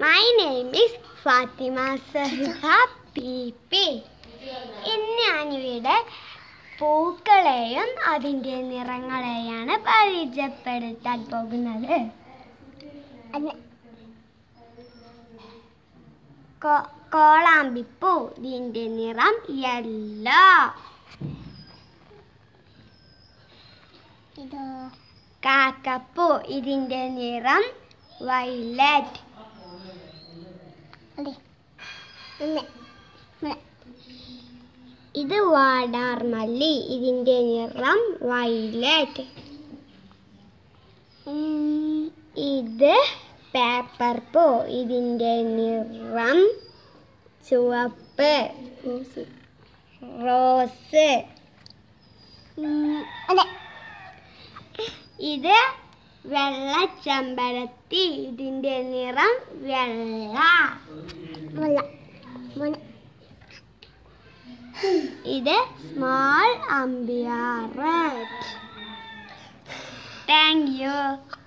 my name is Fathima Sahiha P P ഇന്ന് ഞാനിവിടെ പൂക്കളെയും അതിൻ്റെ നിറങ്ങളെയാണ് പരിചയപ്പെടുത്താൻ പോകുന്നത് കോ- കോളാമ്പിപ്പൂ ഇതിൻ്റെ നിറം യെല്ലോ കാക്കപ്പൂ ഇതിൻ്റെ നിറം വൈലറ്റ് ഇത് വാടാർമല്ലി ഇതിൻ്റെ നിറം വൈലറ്റ് ഉം, ഇത് പേപ്പർ പൂ ഇതിൻ്റെ നിറം ചുവപ്പ് റോസ് ഉം, ഇത് വെള്ള ചെമ്പരത്തി ഇതിൻ്റെ നിറം വെള്ള ഇത് സ്മോൾ അമ്പിയാർ താങ്ക് യു